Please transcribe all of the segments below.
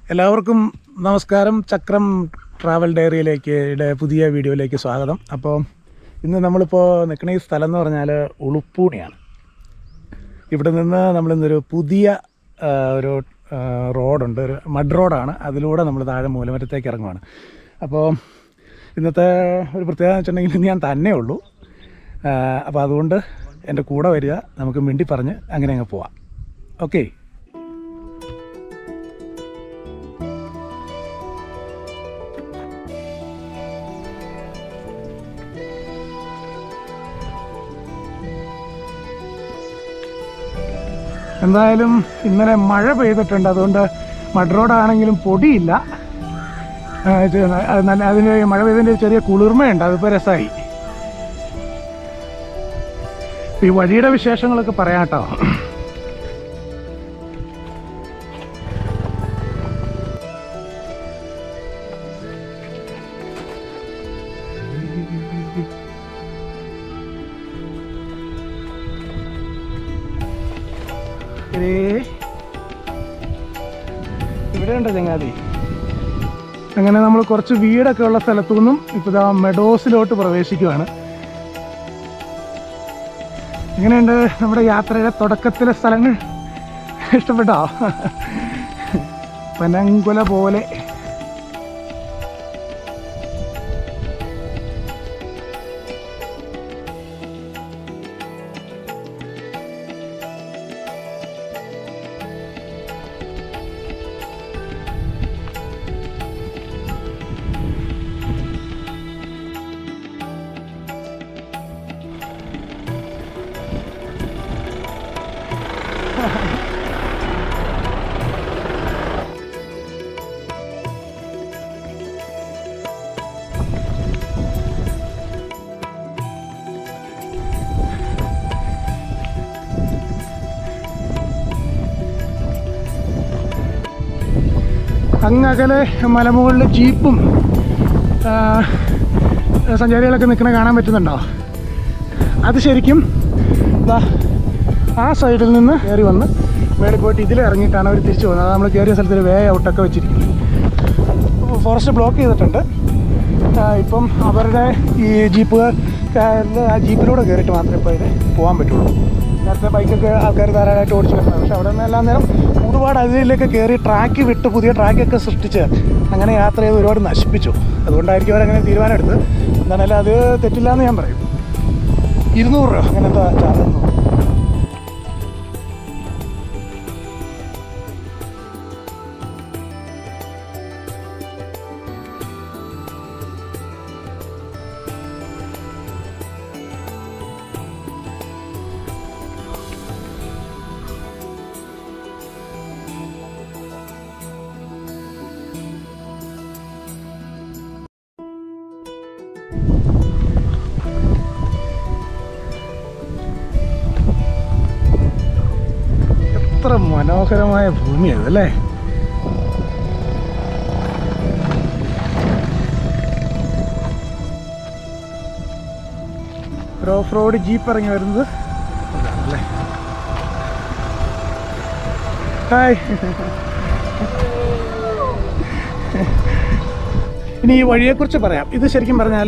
എല്ലാവർക്കും നമസ്കാരം ചക്രം ട്രാവൽ ഡയറിയിലേക്ക് യുടെ പുതിയ വീഡിയോയിലേക്ക് സ്വാഗതം അപ്പോൾ ഇന്ന് നമ്മളിപ്പോൾ നിൽക്കുന്ന ഈ സ്ഥലം എന്ന് പറഞ്ഞാൽ ഉളുപ്പൂണിയാണ് ഇവിടെ നിന്ന് നമ്മളിന്നൊരു പുതിയ ആ, ഒരു ആ, റോഡുണ്ട് ഒരു മഡ് റോഡാണ് അതിലൂടെ നമ്മൾ താഴെ മൂലമറ്റത്തേക്ക് ഇറങ്ങുവാണ് അപ്പോൾ ഇന്നത്തെ ഒരു പ്രത്യേകത എന്ന് വെച്ചിട്ടുണ്ടെങ്കിൽ ഇന്ന് ഞാൻ തന്നെ ഉള്ളൂ ആ, അപ്പോൾ അതുകൊണ്ട് എൻ്റെ കൂടെ വരിക നമുക്ക് മിണ്ടി പറഞ്ഞ് അങ്ങനെ അങ്ങ് പോവാം ഓക്കെ എന്തായാലും ഇന്നലെ മഴ പെയ്തിട്ടുണ്ട് അതുകൊണ്ട് മഡ് റോഡാണെങ്കിലും പൊടിയില്ല ആ, ഇത് അത് നല്ല അതിന് മഴ പെയ്തതിൻ്റെ ഒരു ചെറിയ കുളിർമയുണ്ട് അതിപ്പോൾ രസമായി ഈ വഴിയുടെ വിശേഷങ്ങളൊക്കെ പറയാം കേട്ടോ ഏ ഇവിടെ ഉണ്ട് ചങ്ങാതി അങ്ങനെ നമ്മൾ കുറച്ച് വീടൊക്കെ ഉള്ള സ്ഥലത്തു നിന്നും ഇപ്പോൾ ഇതാ മെഡോസിലോട്ട് പ്രവേശിക്കുവാണ് എങ്ങനെയുണ്ട് നമ്മുടെ യാത്രയുടെ തുടക്കത്തിലെ സ്ഥലങ്ങൾ ഇഷ്ടപ്പെട്ടോ പനങ്കുല പോലെ അങ്ങകലെ മലമുകളിൽ ജീപ്പും ആ, സഞ്ചാരികളൊക്കെ നിൽക്കണ കാണാൻ പറ്റുന്നുണ്ടോ അത് ശരിക്കും ദാ ആ സൈഡിൽ നിന്ന് കയറി വന്ന് മേളിൽ പോയിട്ട് ഇതിൽ ഇറങ്ങിയിട്ടാണ് അവർ തിരിച്ചു പോകുന്നത് അത് നമ്മൾ കയറിയ സ്ഥലത്ത് ഒരു വേ ഔട്ടൊക്കെ വെച്ചിരിക്കുന്നത് ഫോറസ്റ്റ് ബ്ലോക്ക് ചെയ്തിട്ടുണ്ട് ആ, ഇപ്പം അവരുടെ ഈ ജീപ്പ് ആ ജീപ്പിലൂടെ കയറിയിട്ട് മാത്രമേ ഇപ്പോൾ ഇത് പോകാൻ പറ്റുള്ളൂ നേരത്തെ ബൈക്കൊക്കെ ആൾക്കാർ ധാരാളമായിട്ട് ഓടിച്ചു വരുന്നത് പക്ഷെ അവിടെ നിന്ന് എല്ലാം നേരം ഒരുപാട് അതിലേക്ക് കയറി ട്രാക്ക് വിട്ട് പുതിയ ട്രാക്കൊക്കെ സൃഷ്ടിച്ച് അങ്ങനെ യാത്ര ചെയ്ത് ഒരുപാട് നശിപ്പിച്ചു അതുകൊണ്ടായിരിക്കും അവരങ്ങനെ തീരുമാനം എടുത്തത് എന്താണേലും അത് തെറ്റില്ല എന്ന് ഞാൻ പറയും ഇരുന്നൂറ് രൂപ അങ്ങനെ എന്താ ചാർജ് എത്ര മനോഹരമായ ഭൂമിയത് അല്ലേ ഒരു ഓഫ് റോഡ് ജീപ്പ് ഇറങ്ങി വരുന്നത് അതാണല്ലേ ഹായ് ഇനി ഈ വഴിയെക്കുറിച്ച് പറയാം ഇത് ശരിക്കും പറഞ്ഞാൽ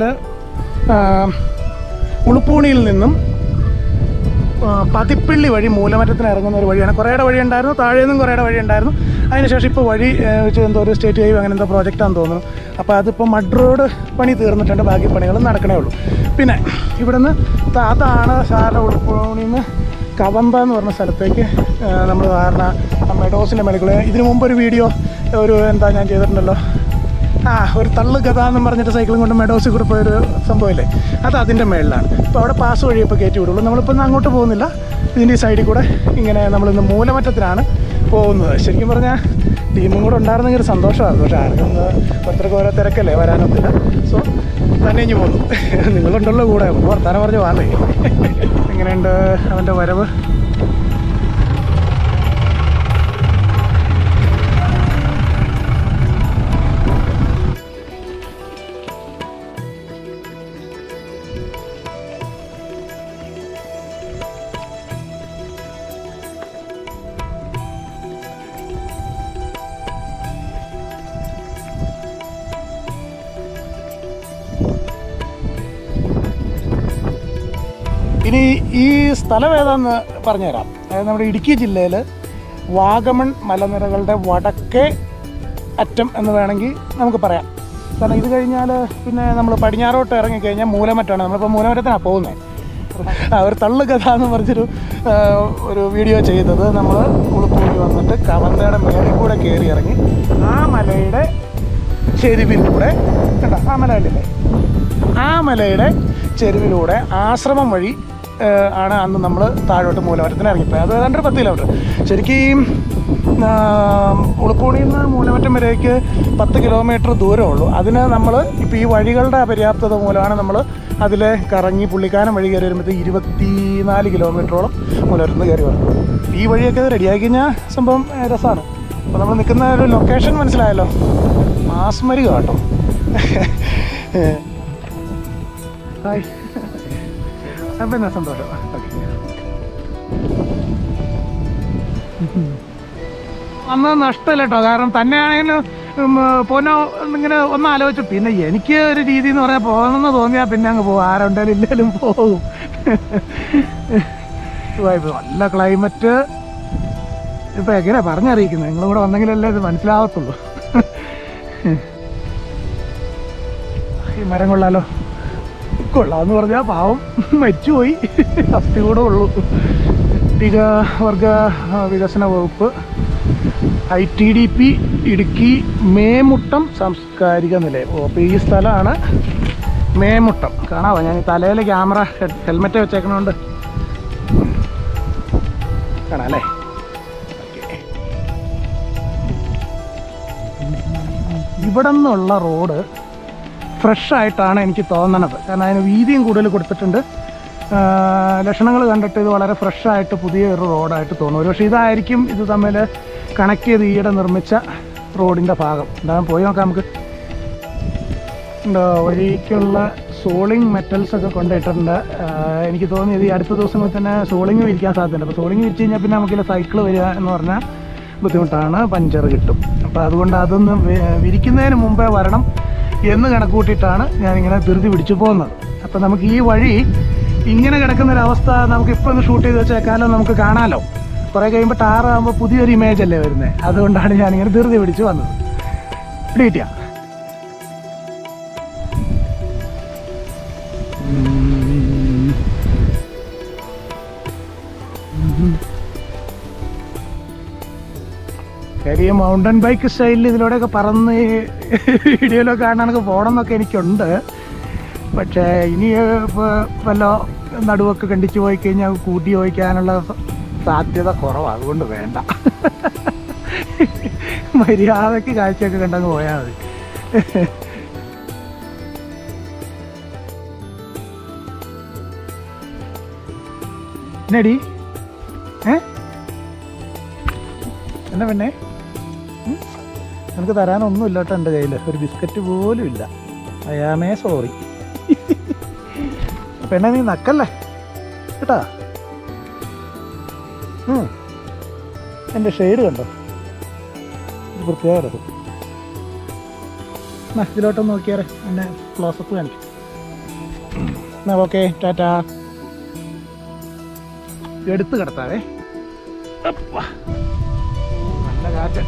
ഉളുപ്പൂണിയിൽ നിന്നും ആ, പതിപ്പിള്ളി വഴി മൂലമറ്റത്തിന് ഇറങ്ങുന്ന ഒരു വഴിയാണ് കുറേയുടെ വഴി ഉണ്ടായിരുന്നു താഴെ നിന്നും കുറേയുടെ വഴി ഉണ്ടായിരുന്നു അതിനുശേഷം ഇപ്പോൾ വഴി ഏ, വെച്ച് എന്തോ ഒരു സ്റ്റേറ്റ് ഹൈവേ അങ്ങനെ എന്തോ പ്രോജക്റ്റാണെന്ന് തോന്നുന്നു അപ്പോൾ അതിപ്പോൾ മഡ് റോഡ് പണി തീർന്നിട്ടുണ്ട് ബാക്കി പണികൾ നടക്കണേ ഉള്ളൂ പിന്നെ ഇവിടുന്ന് ത- അതാണ് സാറിൻ്റെ ഉൾപ്പണിയിൽ നിന്ന് കവമ്പ എന്ന് പറഞ്ഞ സ്ഥലത്തേക്ക് നമ്മൾ സാധാരണ മെഡോസിൻ്റെ മെഡിക്കൽ ഇതിനു മുമ്പ് ഒരു വീഡിയോ ഒരു എന്താ ഞാൻ ചെയ്തിട്ടുണ്ടല്ലോ ആ ഒരു തള്ളു കഥ എന്നും പറഞ്ഞിട്ട് സൈക്കിളും കൊണ്ട് മെഡോസിൽ കൂടെ പോയൊരു സംഭവമില്ലേ അത് അതിൻ്റെ മേളിലാണ് ഇപ്പോൾ അവിടെ പാസ് വഴി ഇപ്പോൾ കയറ്റി വിടുള്ളൂ നമ്മളിപ്പോൾ ഇന്ന് അങ്ങോട്ട് പോകുന്നില്ല ഇതിൻ്റെ ഈ സൈഡിൽ കൂടെ ഇങ്ങനെ നമ്മളിന്ന് മൂലമറ്റത്തിലാണ് പോകുന്നത് ശരിക്കും പറഞ്ഞാൽ ടീമും കൂടെ ഉണ്ടായിരുന്നെങ്കിൽ ഒരു സന്തോഷമായിരുന്നു പക്ഷേ ആർക്കും ഇന്ന് ഓരോരുത്തർക്ക് ഓരോ തിരക്കല്ലേ വരാനൊത്തില്ല സോ തന്നെ ഇഞ്ഞ് പോന്നു നിങ്ങളുണ്ടല്ലോ കൂടെ നമുക്ക് വർത്താനം പറഞ്ഞ് വാങ്ങേ എങ്ങനെയുണ്ട് അവൻ്റെ വരവ് ഈ സ്ഥലം ഏതാന്ന് പറഞ്ഞുതരാം അതായത് നമ്മുടെ ഇടുക്കി ജില്ലയിൽ വാഗമൺ മലനിരകളുടെ വടക്കേ അറ്റം എന്ന് വേണമെങ്കിൽ നമുക്ക് പറയാം കാരണം ഇത് കഴിഞ്ഞാൽ പിന്നെ നമ്മൾ പടിഞ്ഞാറോട്ട് ഇറങ്ങിക്കഴിഞ്ഞാൽ മൂലമറ്റാണ് നമ്മളിപ്പോൾ മൂലമറ്റത്തിനാണ് പോകുന്നത് ആ ഒരു തള്ളു കഥ എന്ന് പറഞ്ഞൊരു ആ, ഒരു വീഡിയോ ചെയ്തത് നമ്മൾ ഉളുപ്പൂരി വന്നിട്ട് കവന്തയുടെ മേളിൽ കൂടെ കയറി ഇറങ്ങി ആ മലയുടെ ചെരുവിലൂടെ കണ്ടോ ആ മല കണ്ടില്ലേ ആ മലയുടെ ചെരുവിലൂടെ ആശ്രമം വഴി ആ, ആണ് അന്ന് നമ്മൾ താഴോട്ട് മൂലമറ്റത്തിന് ഇറങ്ങിപ്പോയത് അത് ഏതാണ്ട് ഒരു പത്ത് കിലോമീറ്റർ ശരിക്കും ആ, ഉളുപ്പൂണിയിൽ നിന്ന് മൂലമറ്റം വരേക്ക് പത്ത് കിലോമീറ്റർ ദൂരമേ ഉള്ളൂ അതിന് നമ്മൾ ഇപ്പോൾ ഈ വഴികളുടെ അപര്യാപ്തത മൂലമാണ് നമ്മൾ അതിലെ കറങ്ങി പുള്ളിക്കാനം വഴി കയറി വരുമ്പോഴത്തേക്ക് ഇരുപത്തിനാല് കിലോമീറ്ററോളം മൂലമറ്റത്ത് കയറി വരും ഈ വഴിയൊക്കെ റെഡിയാക്കി കഴിഞ്ഞാൽ സംഭവം ഏ, രസമാണ് അപ്പോൾ നമ്മൾ നിൽക്കുന്ന ഒരു ലൊക്കേഷൻ മനസ്സിലായല്ലോ മാസ്മരിക കേട്ടോ ഹായ് അപ്പം എന്നാ സന്തോഷം ഓക്കെ അന്ന് നഷ്ടമില്ല കേട്ടോ കാരണം തന്നെയാണെങ്കിലും പോനോ ഇങ്ങനെ ഒന്ന് ആലോചിച്ചു പിന്നെ എനിക്ക് ഒരു രീതി എന്ന് പറഞ്ഞാൽ പോകണമെന്ന് തോന്നിയാൽ പിന്നെ അങ്ങ് പോകും ആരുണ്ടെങ്കിലും ഇല്ലെങ്കിലും പോകും ഇപ്പൊ നല്ല ക്ലൈമറ്റ് ഇപ്പം എങ്ങനെയാ പറഞ്ഞറിയിക്കുന്നത് നിങ്ങളും കൂടെ വന്നെങ്കിലല്ലേ ഇത് മനസ്സിലാവത്തുള്ളൂ ഈ മരം കൊള്ളാലോ കൊള്ളാന്ന് പറഞ്ഞാൽ പാവം മരിച്ചുപോയി അസ്ഥി കൂടെ ഉള്ളൂ പട്ടിക വർഗ വികസന വകുപ്പ് I T D P Idukki Memuttam സാംസ്കാരിക നിലയം ഓ അപ്പോൾ ഈ സ്ഥലമാണ് മേമുട്ടം കാണാവോ ഞാൻ ഈ തലയിൽ ക്യാമറ ഹെൽമെറ്റ് വെച്ചേക്കണോണ്ട് കാണാം അല്ലേ ഓക്കെ ഇവിടെ നിന്നുള്ള റോഡ് ഫ്രഷ് ആയിട്ടാണ് എനിക്ക് തോന്നണത് കാരണം അതിന് വീതിയും കൂടുതൽ കൊടുത്തിട്ടുണ്ട് ലക്ഷണങ്ങൾ കണ്ടിട്ട് ഇത് വളരെ ഫ്രഷ് ആയിട്ട് പുതിയ ഒരു റോഡായിട്ട് തോന്നും ഒരുപക്ഷെ ഇതായിരിക്കും ഇത് തമ്മിൽ കണക്ട് ചെയ്ത് ഈയിടെ നിർമ്മിച്ച റോഡിൻ്റെ ഭാഗം എന്താ പോയി നോക്കാം നമുക്ക് ഉണ്ടോ വഴിക്കുള്ള സോളിങ് മെറ്റൽസ് ഒക്കെ കൊണ്ടിട്ടിട്ടുണ്ട് ആ, എനിക്ക് തോന്നി ഇത് ഈ അടുത്ത ദിവസങ്ങളിൽ തന്നെ സോളിങ് വിരിക്കാൻ സാധ്യതയുണ്ട് അപ്പോൾ സോളിങ് വിരിച്ച് കഴിഞ്ഞാൽ പിന്നെ നമുക്കില്ല സൈക്കിൾ വരിക എന്ന് പറഞ്ഞാൽ ബുദ്ധിമുട്ടാണ് പഞ്ചർ കിട്ടും അപ്പോൾ അതുകൊണ്ട് അതൊന്ന് വി- വിരിക്കുന്നതിന് മുമ്പേ വരണം എന്ന് കണക്കൂട്ടിയിട്ടാണ് ഞാനിങ്ങനെ ധൃതി പിടിച്ചു പോകുന്നത് അപ്പോൾ നമുക്ക് ഈ വഴി ഇങ്ങനെ കിടക്കുന്ന ഒരു അവസ്ഥ നമുക്ക് ഇപ്പോൾ ഒന്ന് ഷൂട്ട് ചെയ്ത് വെച്ചേക്കാലോ നമുക്ക് കാണാമല്ലോ കുറേ കഴിയുമ്പോൾ ടാറാകുമ്പോൾ പുതിയൊരു ഇമേജ് അല്ലേ വരുന്നത് അതുകൊണ്ടാണ് ഞാനിങ്ങനെ ധൃതി പിടിച്ച് വന്നത് പിടികിട്ടിയ കാര്യം മൗണ്ടൻ ബൈക്ക് സ്റ്റൈലിൽ ഇതിലൂടെയൊക്കെ പറന്ന് ഈ വീഡിയോയിലൊക്കെ കാണാനൊക്കെ പോകണം എന്നൊക്കെ എനിക്കുണ്ട് പക്ഷേ ഇനി ഇപ്പോൾ വല്ല നടുവൊക്കെ കണ്ടിച്ചു പോയി കഴിഞ്ഞാൽ കൂട്ടി ചോദിക്കാനുള്ള സ- സാധ്യത കുറവാണ് അതുകൊണ്ട് വേണ്ട മര്യാദക്ക് കാഴ്ചയൊക്കെ കണ്ടങ്ങ് പോയാൽ മതി എന്നടി ഏ എന്നാ പിന്നെ ഉം? നിനക്ക് തരാനൊന്നുമില്ല കേട്ടോ എൻ്റെ കയ്യിൽ ഒരു ബിസ്ക്കറ്റ് പോലും ഇല്ല അയാമേ സോറി പെണ്ണെ നീ നക്കല്ലേ കേട്ടാ ഉം. എൻ്റെ ഷെയ്ഡ് കണ്ടോ ഇത് പ്രത്യേക രസം എന്നാ ഇതിലോട്ടൊന്ന് നോക്കിയാറേ എന്നെ ക്ലോസപ്പ് കാണിക്കും എന്നാ ഓക്കെ ടാറ്റാ എടുത്ത് കിടത്താവേ അപ്പാ. നല്ല കാറ്റ്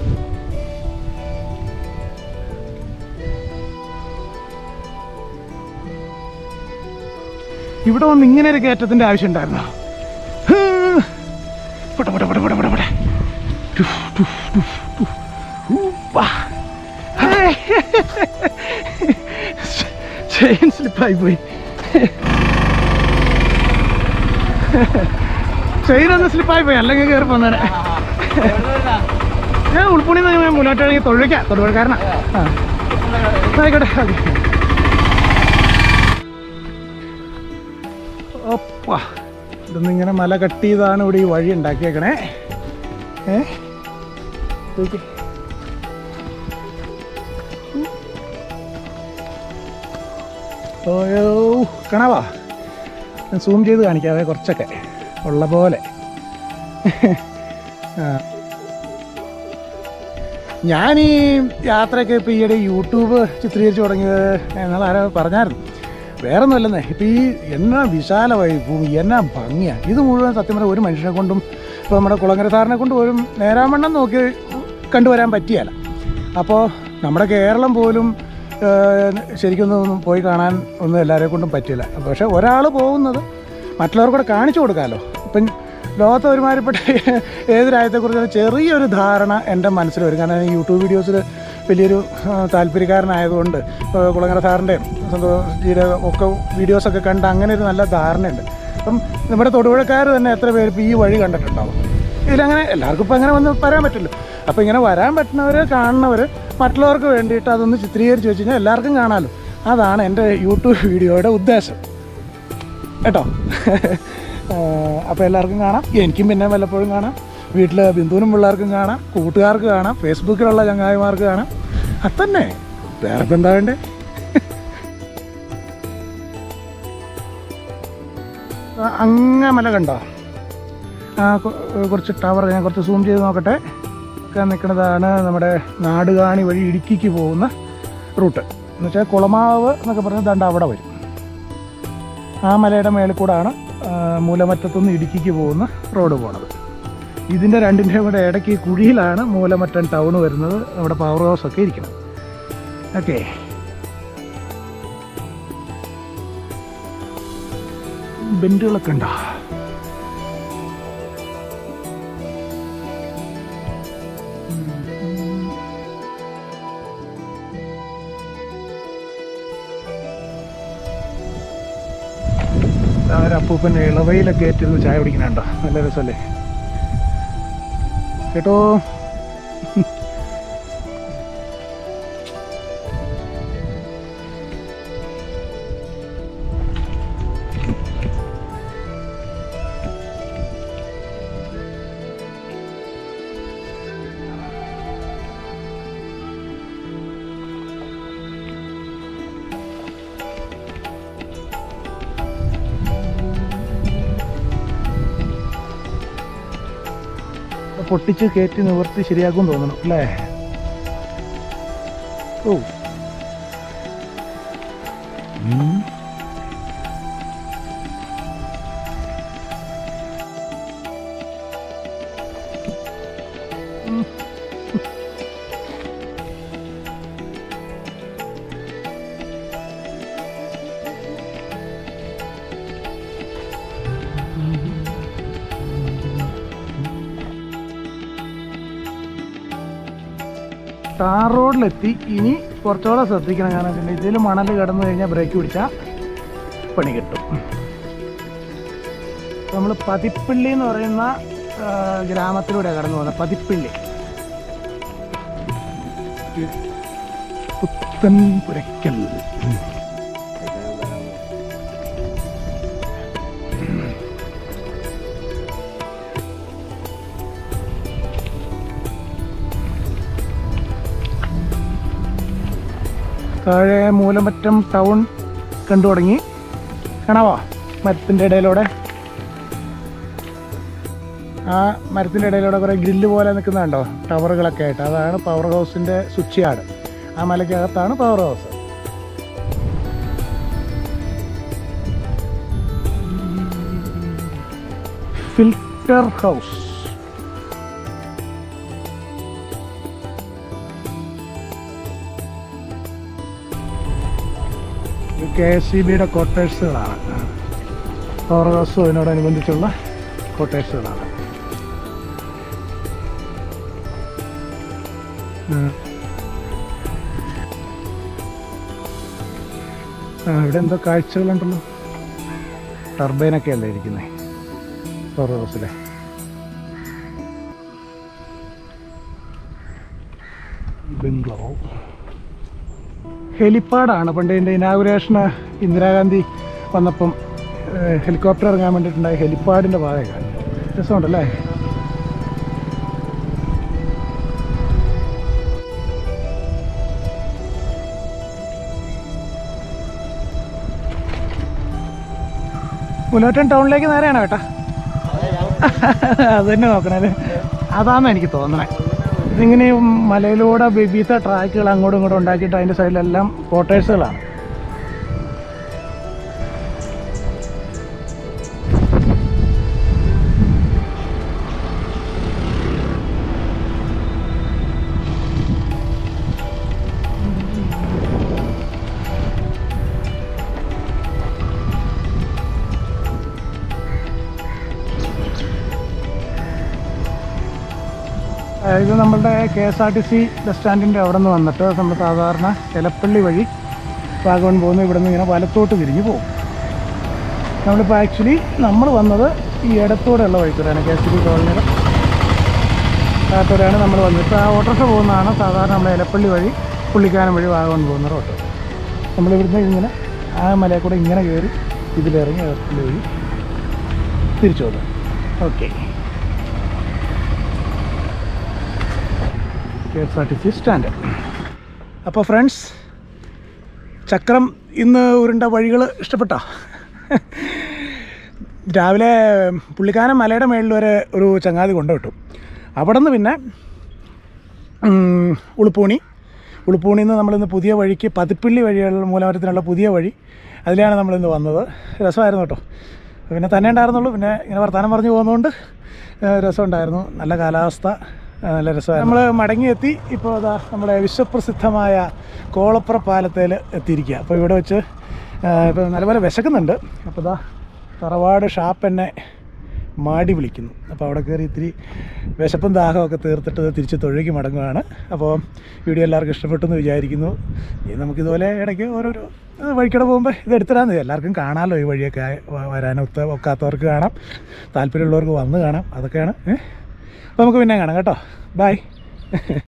ഇവിടെ വന്ന് ഇങ്ങനെ ഒരു കയറ്റത്തിന്റെ ആവശ്യം ഉണ്ടായിരുന്നോ ഹ്. പോട്ടെ, പോട്ടെ, പോട്ടെ, പോട്ടെ, പോട്ടെ, പോട്ടെ. ടുഫ്, ടുഫ്, ടുഫ്, ടുഫ്. ഊപ്പാ. ഹേ. ചെയിൻ സ്ലിപ്പായി പോയി ചെയിൻ ഒന്ന് സ്ലിപ്പായി പോയി അല്ലെങ്കിൽ കയറി പോന്നേനെ ഞാൻ ഉൾപ്പുണി ഞാൻ മുന്നോട്ട് തൊഴിക്കാം തൊടുപുഴക്കാരനാ ആ ആയിക്കോട്ടെ ഓക്കെ ഒപ്പാ ഇതൊന്നിങ്ങനെ മല കട്ട് ചെയ്താണ് ഇവിടെ ഈ വഴി ഉണ്ടാക്കിയേക്കണേ ഏ നോക്കി. ഓയോ കാണാവാ ഞാൻ സൂം ചെയ്ത് കാണിക്കാവേ കുറച്ചൊക്കെ ഉള്ള പോലെ ആ ഞാൻ ഈ യാത്രയൊക്കെ ഇപ്പോൾ ഈയിടെ യൂട്യൂബ് ചിത്രീകരിച്ച് തുടങ്ങിയത് ഞങ്ങൾ ആരോ പറഞ്ഞായിരുന്നു വേറെ ഒന്നുമല്ലെന്നേ ഇപ്പം ഈ എന്നാ വിശാലമായി ഭൂമി എന്നാ ഭംഗിയാണ് ഇത് മുഴുവൻ സത്യം പറഞ്ഞാൽ ഒരു മനുഷ്യനെ കൊണ്ടും ഇപ്പോൾ നമ്മുടെ കുളങ്ങര സാറിനെ കൊണ്ട് പോലും നേരാവണ്ണം നോക്കി കണ്ടുവരാൻ പറ്റിയല്ല അപ്പോൾ നമ്മുടെ കേരളം പോലും ഏഹ്, ശരിക്കൊന്നും പോയി കാണാൻ ഒന്നും എല്ലാവരെ കൊണ്ടും പറ്റില്ല പക്ഷേ ഒരാൾ പോകുന്നത് മറ്റുള്ളവർക്കൂടെ കാണിച്ചു കൊടുക്കാമല്ലോ ഇപ്പം ലോകത്ത് ഒരുമാതിരിപ്പെട്ട ഏത് രാജ്യത്തെക്കുറിച്ചുള്ള ചെറിയൊരു ധാരണ എൻ്റെ മനസ്സിൽ വരും കാരണം ഈ യൂട്യൂബ് വീഡിയോസിൽ വലിയൊരു ആ, താല്പര്യക്കാരനായതുകൊണ്ട് ഇപ്പോൾ കുളങ്ങര സാറിൻ്റെയും സന്തോഷിയുടെ ഒക്കെ വീഡിയോസൊക്കെ കണ്ട് അങ്ങനെ ഒരു നല്ല ധാരണയുണ്ട് അപ്പം നമ്മുടെ തൊടുപുഴക്കാർ തന്നെ എത്ര പേര് ഇപ്പോൾ ഈ വഴി കണ്ടിട്ടുണ്ടാവും ഇതിലങ്ങനെ എല്ലാവർക്കും ഇപ്പോൾ അങ്ങനെ വന്ന് വരാൻ പറ്റില്ല അപ്പോൾ ഇങ്ങനെ വരാൻ പറ്റുന്നവർ കാണുന്നവർ മറ്റുള്ളവർക്ക് വേണ്ടിയിട്ട് അതൊന്ന് ചിത്രീകരിച്ച് വെച്ച് കഴിഞ്ഞാൽ എല്ലാവർക്കും കാണാമല്ലോ അതാണ് എൻ്റെ യൂട്യൂബ് വീഡിയോയുടെ ഉദ്ദേശം കേട്ടോ അപ്പോൾ എല്ലാവർക്കും കാണാം എനിക്കും പിന്നെ വല്ലപ്പോഴും കാണാം വീട്ടിൽ ബിന്ദുവിനും പിള്ളേർക്കും കാണാം കൂട്ടുകാർക്ക് കാണാം ഫേസ്ബുക്കിലുള്ള ചങ്ങായിമാർക്ക് കാണാം അതന്നെ വേറെ ഇപ്പം എന്താ വേണ്ടേ ആ, അങ്ങ മല കണ്ടോ ആ കൊ- കുറച്ച് ടവർ ഞാൻ കുറച്ച് സൂം ചെയ്ത് നോക്കട്ടെ ഒക്കെ നിൽക്കുന്നതാണ് നമ്മുടെ നാടുകാണി വഴി ഇടുക്കിക്ക് പോകുന്ന റൂട്ട് എന്ന് വെച്ചാൽ കുളമാവ് എന്നൊക്കെ പറഞ്ഞാൽ ദണ്ട അവിടെ വരും ആ മലയുടെ മേളിൽ കൂടാണ് ആ, മൂലമറ്റത്തുനിന്ന് ഇടുക്കിക്ക് പോകുന്ന റോഡ് പോണത് ഇതിൻ്റെ രണ്ടിൻ്റെയും കൂടെ ഇടയ്ക്ക് കുഴിയിലാണ് മൂലമറ്റം ടൗൺ വരുന്നത് അവിടെ പവർ ഹൗസ് ഒക്കെ ഇരിക്കുന്നത് ഓക്കെ ബെൻഡുകളൊക്കെ ഉണ്ടോ അപ്പൂപ്പൻ ഇളവയിലൊക്കെ ഏറ്റിരുന്ന് ചായ കുടിക്കുന്നുണ്ടോ നല്ല രസമല്ലേ കേട്ടോ പൊട്ടിച്ച് കയറ്റി നിവർത്തി ശരിയാക്കും തോന്നണം അല്ലേ ഓ ഉം. ഉം. ടാർ റോഡിലെത്തി ഇനി കുറച്ചുകൂടെ ശ്രദ്ധിക്കണം കാരണം പിന്നെ ഇതിൽ മണൽ കിടന്നു കഴിഞ്ഞാൽ ബ്രേക്ക് പിടിച്ചാൽ പണി കിട്ടും നമ്മൾ പതിപ്പിള്ളി എന്ന് പറയുന്ന ആ, ഗ്രാമത്തിലൂടെ കടന്നു പോകുന്നത് പതിപ്പിള്ളി പുത്തൻ പുരയ്ക്കൽ താഴെ മൂലമറ്റം ടൗൺ കണ്ടു തുടങ്ങി കാണാവോ മരത്തിൻ്റെ ഇടയിലൂടെ ആ മരത്തിൻ്റെ ഇടയിലൂടെ കുറേ ഗ്രില്ല് പോലെ നിൽക്കുന്നുണ്ടോ ടവറുകളൊക്കെ ആയിട്ട് അതാണ് പവർ ഹൗസിൻ്റെ സ്വിച്ച് യാർഡ് ആ മലയ്ക്കകത്താണ് power house filter house K S C ബിയുടെ ക്വാർട്ടേഴ്സുകളാണ് പവർ ഹൗസും അതിനോടനുബന്ധിച്ചുള്ള ക്വാർട്ടേഴ്സുകളാണ് ഉം. ആ ഇവിടെ എന്തോ കാഴ്ചകളുണ്ടല്ലോ ടർബൈനൊക്കെ അല്ലേ ഇരിക്കുന്നത് പവർ ഹൗസിലെ ബംഗ്ലാവ് ഹെലിപ്പാഡാണ് പണ്ട് എൻ്റെ ഇനാഗുറേഷന് ഇന്ദിരാഗാന്ധി വന്നപ്പം ഏഹ്, ഹെലികോപ്റ്റർ ഇറങ്ങാൻ വേണ്ടിയിട്ടുണ്ടായ ഹെലിപ്പാഡിൻ്റെ ഭാഗമൊക്കെ രസമുണ്ടല്ലേ മുലോറ്റൻ ടൗണിലേക്ക് നേരെയാണോ ഏട്ടാ അത് തന്നെ നോക്കണേ അതാന്ന് എനിക്ക് തോന്നണേ ഇതിങ്ങനെ ഈ മലയിലൂടെ വിവിധ ട്രാക്കുകൾ അങ്ങോട്ടും ഇങ്ങോട്ടും ഉണ്ടാക്കിയിട്ട് അതിൻ്റെ സൈഡിലെല്ലാം ക്വാർട്ടേഴ്സുകളാണ് ആ, ഇത് നമ്മളുടെ K S R T C bus സ്റ്റാൻഡിൻ്റെ അവിടെ നിന്ന് വന്നിട്ട് നമ്മൾ സാധാരണ എലപ്പള്ളി വഴി വാഗമൺ പോകുന്ന ഇവിടെ നിന്ന് ഇങ്ങനെ വലത്തോട്ട് തിരിഞ്ഞ് പോകും നമ്മളിപ്പോൾ ആക്ച്വലി നമ്മൾ വന്നത് ഈ ഇടത്തോടെയുള്ള വഴിക്കൂടെയാണ് കെ എസ് ടി കോളനിയുടെ ഭാഗത്തോടെയാണ് നമ്മൾ വന്നത് ഇപ്പോൾ ആ ഓട്ടോറിക്ഷ പോകുന്നതാണ് സാധാരണ നമ്മൾ എലപ്പള്ളി വഴി പുള്ളിക്കാനം വഴി വാഗമൺ പോകുന്ന റോട്ട് നമ്മളിവിടുന്ന് ഇങ്ങനെ ആ മലയിൽ കൂടെ ഇങ്ങനെ കയറി ഇതിലിറങ്ങി എലപ്പള്ളി വഴി തിരിച്ചു പോകുന്നു okay K S R T C stand അപ്പോൾ ഫ്രണ്ട്സ് ചക്രം ഇന്ന് ഉരുണ്ട വഴികൾ ഇഷ്ടപ്പെട്ടോ രാവിലെ പുള്ളിക്കാനം മലയുടെ മേളിൽ വരെ ഒരു ചങ്ങാതി കൊണ്ടുവിട്ടു അവിടെ നിന്ന് പിന്നെ ഉം, ഉളുപ്പൂണി ഉളുപ്പൂണിയിൽ നിന്ന് നമ്മളിന്ന് പുതിയ വഴിക്ക് പതിപ്പിള്ളി വഴിയുള്ള മൂലമരത്തിനുള്ള പുതിയ വഴി അതിലാണ് നമ്മളിന്ന് വന്നത് രസമായിരുന്നു കേട്ടോ പിന്നെ തന്നെ ഉണ്ടായിരുന്നുള്ളൂ പിന്നെ ഇങ്ങനെ വർത്തമാനം പറഞ്ഞു പോകുന്നതുകൊണ്ട് ഏഹ്, രസമുണ്ടായിരുന്നു നല്ല കാലാവസ്ഥ ഏഹ്, നല്ല രസമായിരുന്നു നമ്മൾ മടങ്ങിയെത്തി ഇപ്പോൾ അതാ നമ്മുടെ വിശ്വപ്രസിദ്ധമായ കോളപ്പുറ പാലത്തേൽ എത്തിയിരിക്കുക അപ്പോൾ ഇവിടെ വെച്ച് ഏഹ്, ഇപ്പോൾ നല്ലപോലെ വിശക്കുന്നുണ്ട് അപ്പോൾ ഇതാ തറവാട് ഷാപ്പ് എന്നെ മാടി വിളിക്കുന്നു അപ്പോൾ അവിടെ കയറി ഇത്തിരി വിശപ്പും ദാഹമൊക്കെ തീർത്തിട്ട് ഇത് തിരിച്ച് തൊഴിലേക്ക് മടങ്ങുകയാണ് അപ്പോൾ വീഡിയോ എല്ലാവർക്കും ഇഷ്ടപ്പെട്ടു എന്ന് വിചാരിക്കുന്നു ഇനി നമുക്കിതുപോലെ ഇടയ്ക്ക് ഓരോരോ ഏഹ്, വഴിക്കടെ പോകുമ്പോൾ ഇത് എടുത്തിടാന്ന് എല്ലാവർക്കും കാണാമല്ലോ ഈ വഴിയൊക്കെ വ- വരാനൊത്ത ഒക്കാത്തവർക്ക് കാണാം താല്പര്യമുള്ളവർക്ക് വന്ന് കാണാം അതൊക്കെയാണ് ഏഹ് അപ്പോൾ നമുക്ക് പിന്നെ കാണാം കേട്ടോ ബൈ